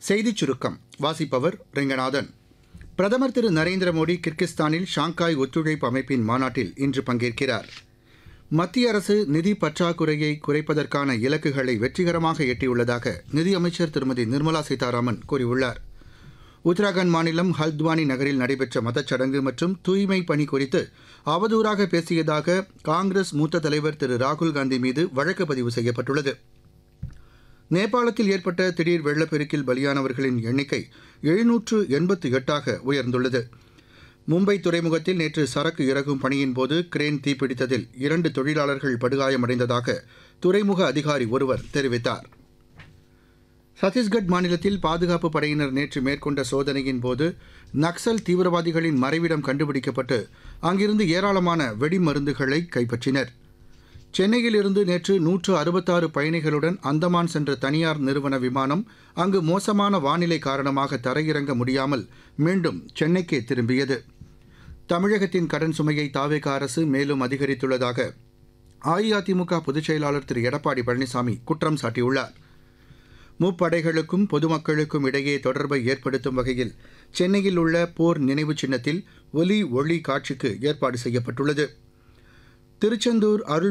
செய்திச் சுருக்கம் வாசிப்பவர் ரெங்கநாதன் பிரதமர் திரு நரேந்திர மோடி கிர்கிஸ்தானில் ஷாங்காய் ஒத்துழைப்பு அமைப்பின் மாநாட்டில் இன்று பங்கேற்கிறார் மத்திய அரசு நிதி பற்றாக்குறையை குறைப்பதற்கான இலக்குகளை வெற்றிகரமாக எட்டியுள்ளதாக நிதியமைச்சர் திருமதி நிர்மலா சீதாராமன் கூறியுள்ளார் உத்தராகண்ட் மாநிலம் ஹல்த்வானி நகரில் நடைபெற்ற மதச்சடங்கு மற்றும் தூய்மை பணி குறித்து அவதூறாக பேசியதாக காங்கிரஸ் மூத்த தலைவர் திரு ராகுல் காந்தி மீது வழக்கு பதிவு செய்யப்பட்டுள்ளது நேபாளத்தில் ஏற்பட்ட திடீர் வெள்ளப்பெருக்கில் பலியானவர்களின் எண்ணிக்கை எழுநூற்று எண்பத்தி எட்டாக உயர்ந்துள்ளது மும்பை துறைமுகத்தில் நேற்று சரக்கு இறக்கும் பணியின் போது கிரேன் தீப்பிடித்ததில் இரண்டு தொழிலாளர்கள் படுகாயமடைந்ததாக துறைமுக அதிகாரி ஒருவர் தெரிவித்தார் சத்தீஸ்கட் மாநிலத்தில் பாதுகாப்பு படையினர் நேற்று மேற்கொண்ட சோதனையின் போது நக்சல் தீவிரவாதிகளின் மறைவிடம் கண்டுபிடிக்கப்பட்டு அங்கிருந்து ஏராளமான வெடிமருந்துகளை கைப்பற்றினர் சென்னையில் இருந்து நேற்று நூற்று அறுபத்தாறு பயணிகளுடன் அந்தமான் சென்ற தனியார் நிறுவன விமானம் அங்கு மோசமான வானிலை காரணமாக தரையிறங்க முடியாமல் மீண்டும் சென்னைக்கே திரும்பியது தமிழகத்தின் கடன் சுமையை தாவேக அரசு மேலும் அதிகரித்துள்ளதாக அஇஅதிமுக பொதுச் செயலாளர் திரு எடப்பாடி பழனிசாமி குற்றம் சாட்டியுள்ளார் முப்படைகளுக்கும் பொதுமக்களுக்கும் இடையே தொடர்பை ஏற்படுத்தும் வகையில் சென்னையில் உள்ள போர் நினைவு சின்னத்தில் ஒலி ஒளி காட்சிக்கு ஏற்பாடு செய்யப்பட்டுள்ளது திருச்செந்தூர் அருள்